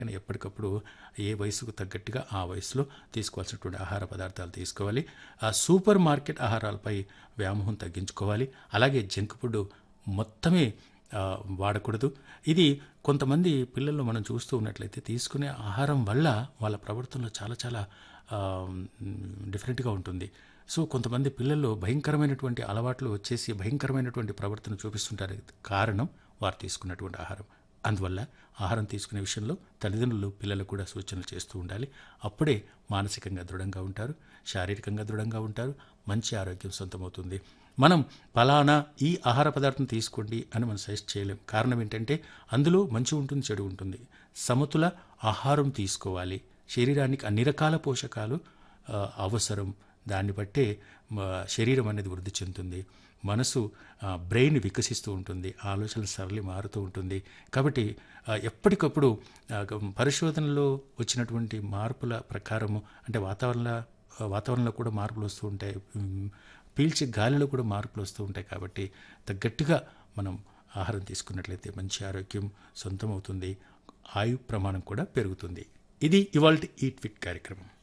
కానీ ఎప్పటికప్పుడు ఏ వయసుకు తగ్గట్టుగా ఆ వయసులో తీసుకోవాల్సినటువంటి ఆహార పదార్థాలు తీసుకోవాలి ఆ సూపర్ మార్కెట్ ఆహారాలపై వ్యామోహం తగ్గించుకోవాలి అలాగే జంక్ ఫుడ్ మొత్తమే ఆ, వాడకూడదు ఇది కొంతమంది పిల్లల్లో మనం చూస్తూ ఉన్నట్లయితే తీసుకునే ఆహారం వల్ల వాళ్ళ ప్రవర్తనలో చాలా చాలా ఆ, డిఫరెంట్గా ఉంటుంది సో కొంతమంది పిల్లల్లో భయంకరమైనటువంటి అలవాట్లు వచ్చేసి భయంకరమైనటువంటి ప్రవర్తన చూపిస్తుంటారు కారణం వారు తీసుకున్నటువంటి ఆహారం అందువల్ల ఆహారం తీసుకునే విషయంలో తల్లిదండ్రులు పిల్లలకు కూడా సూచనలు చేస్తూ ఉండాలి అప్పుడే మానసికంగా దృఢంగా ఉంటారు శారీరకంగా దృఢంగా ఉంటారు మంచి ఆరోగ్యం సొంతమవుతుంది మనం ఫలానా ఈ ఆహార పదార్థం తీసుకోండి అని మనం సజెస్ట్ చేయలేం కారణం ఏంటంటే అందులో మంచి ఉంటుంది చెడు ఉంటుంది సమతుల ఆహారం తీసుకోవాలి శరీరానికి అన్ని రకాల పోషకాలు ఆ, అవసరం దాన్ని బట్టే మ, శరీరం అనేది వృద్ధి చెందుతుంది మనసు ఆ, బ్రెయిన్ వికసిస్తూ ఉంటుంది ఆలోచనల సరళి మారుతూ ఉంటుంది కాబట్టి ఆ, ఎప్పటికప్పుడు ఆ, గ- పరిశోధనలో వచ్చినటువంటి మార్పుల ప్రకారము అంటే వాతావరణ వాతావరణంలో కూడా మార్పులు వస్తూ ఉంటాయి ఉమ్, పీల్చే గాలిలో కూడా మార్పులు వస్తూ ఉంటాయి కాబట్టి తగ్గట్టుగా మనం ఆహారం తీసుకున్నట్లయితే మంచి ఆరోగ్యం సొంతం అవుతుంది ఆయు ప్రమాణం కూడా పెరుగుతుంది ఇది ఇవాల్టి ఈట్ ఫిట్ కార్యక్రమం